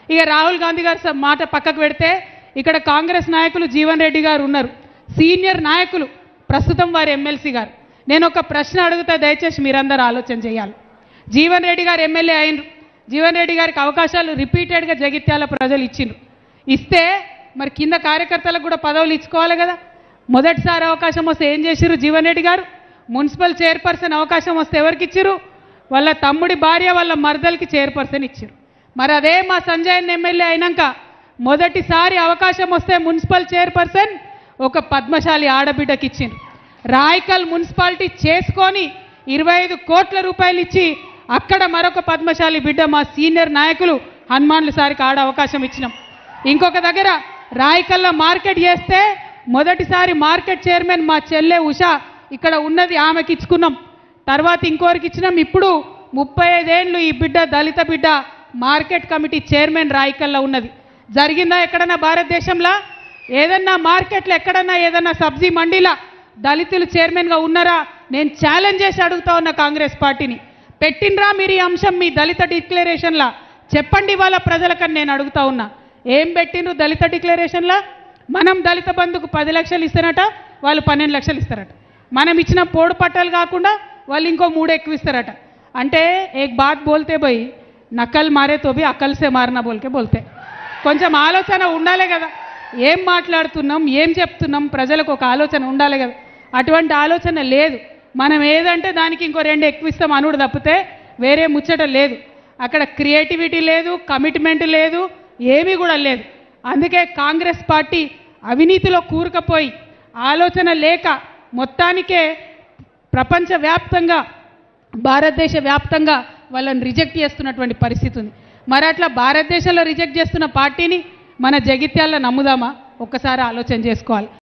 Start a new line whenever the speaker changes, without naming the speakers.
ఇక రాహుల్ గాంధీ గారు స- మాట పక్కకు పెడితే ఇక్కడ కాంగ్రెస్ నాయకులు జీవన్ రెడ్డి గారు ఉన్నారు సీనియర్ నాయకులు ప్రస్తుతం వారి ఎమ్మెల్సీ గారు నేను ఒక ప్రశ్న అడుగుతా దయచేసి మీరందరూ ఆలోచన చేయాలి జీవన్ రెడ్డి గారు ఎమ్మెల్యే అయినరు జీవన్ రెడ్డి గారికి అవకాశాలు రిపీటెడ్గా జగిత్యాల ప్రజలు ఇచ్చిండ్రు ఇస్తే మరి కింద కార్యకర్తలకు కూడా పదవులు ఇచ్చుకోవాలి కదా మొదటిసారి అవకాశం వస్తే ఏం చేసిర్రు జీవన్ రెడ్డి గారు మున్సిపల్ చైర్పర్సన్ అవకాశం వస్తే ఎవరికి ఇచ్చిర్రు వాళ్ళ తమ్ముడి భార్య వాళ్ళ మరదలకి చైర్పర్సన్ ఇచ్చిర్రు మరి అదే మా సంజయ్ అన్న ఎమ్మెల్యే అయినాక మొదటిసారి అవకాశం వస్తే మున్సిపల్ చైర్పర్సన్ ఒక పద్మశాలి ఆడబిడ్డకి ఇచ్చిండ్రు రాయకల్ మున్సిపాలిటీ చేసుకొని ఇరవై ఐదు కోట్ల రూపాయలు ఇచ్చి అక్కడ మరొక పద్మశాలి బిడ్డ మా సీనియర్ నాయకులు హనుమాన్లు సారికి ఆడ అవకాశం ఇచ్చినాం ఇంకొక దగ్గర రాయకల్లో మార్కెట్ చేస్తే మొదటిసారి మార్కెట్ చైర్మన్ మా చెల్లె ఉషా ఇక్కడ ఉన్నది ఆమెకి ఇచ్చుకున్నాం తర్వాత ఇంకోరికి ఇచ్చినాం ఇప్పుడు ముప్పై ఐదేండ్లు ఈ బిడ్డ దళిత బిడ్డ మార్కెట్ కమిటీ చైర్మన్ రాయకల్లో ఉన్నది జరిగిందా ఎక్కడన్నా భారతదేశంలో ఏదన్నా మార్కెట్లో ఎక్కడన్నా ఏదన్నా సబ్జీ మండీలా దళితులు చైర్మన్గా ఉన్నారా నేను ఛాలెంజ్ చేసి అడుగుతా ఉన్నా కాంగ్రెస్ పార్టీని పెట్టినరా మీరు ఈ అంశం మీ దళిత డిక్లరేషన్లా చెప్పండి వాళ్ళ ప్రజలకని నేను అడుగుతా ఉన్నా ఏం పెట్టిండ్రు దళిత డిక్లరేషన్లా మనం దళిత బంధుకు పది లక్షలు ఇస్తారట వాళ్ళు పన్నెండు లక్షలు ఇస్తారట మనం ఇచ్చిన పోడు పట్టాలు కాకుండా వాళ్ళు ఇంకో మూడు ఎక్కువ ఇస్తారట అంటే ఏక్ బాత్ బోల్తే పోయి నకల్ మారే తో భీ అకల్ సే మారనా బోల్కే బోల్తే కొంచెం ఆలోచన ఉండాలి కదా ఏం మాట్లాడుతున్నాం ఏం చెప్తున్నాం ప్రజలకు ఒక ఆలోచన ఉండాలి కదా అటువంటి ఆలోచన లేదు మనం ఏదంటే దానికి ఇంకో రెండు ఎక్కువ ఇస్తాం అనుడు తప్పితే వేరే ముచ్చట లేదు అక్కడ క్రియేటివిటీ లేదు కమిట్మెంట్ లేదు ఏమీ కూడా లేదు అందుకే కాంగ్రెస్ పార్టీ అవినీతిలో కూరుకుపోయి ఆలోచన లేక మొత్తానికే ప్రపంచవ్యాప్తంగా భారతదేశ వ్యాప్తంగా వాళ్ళని రిజెక్ట్ చేస్తున్నటువంటి పరిస్థితి ఉంది మరి అట్లా భారతదేశంలో రిజెక్ట్ చేస్తున్న పార్టీని మన జగిత్యాల్లో నమ్ముదామా ఒక్కసారి ఆలోచన చేసుకోవాలి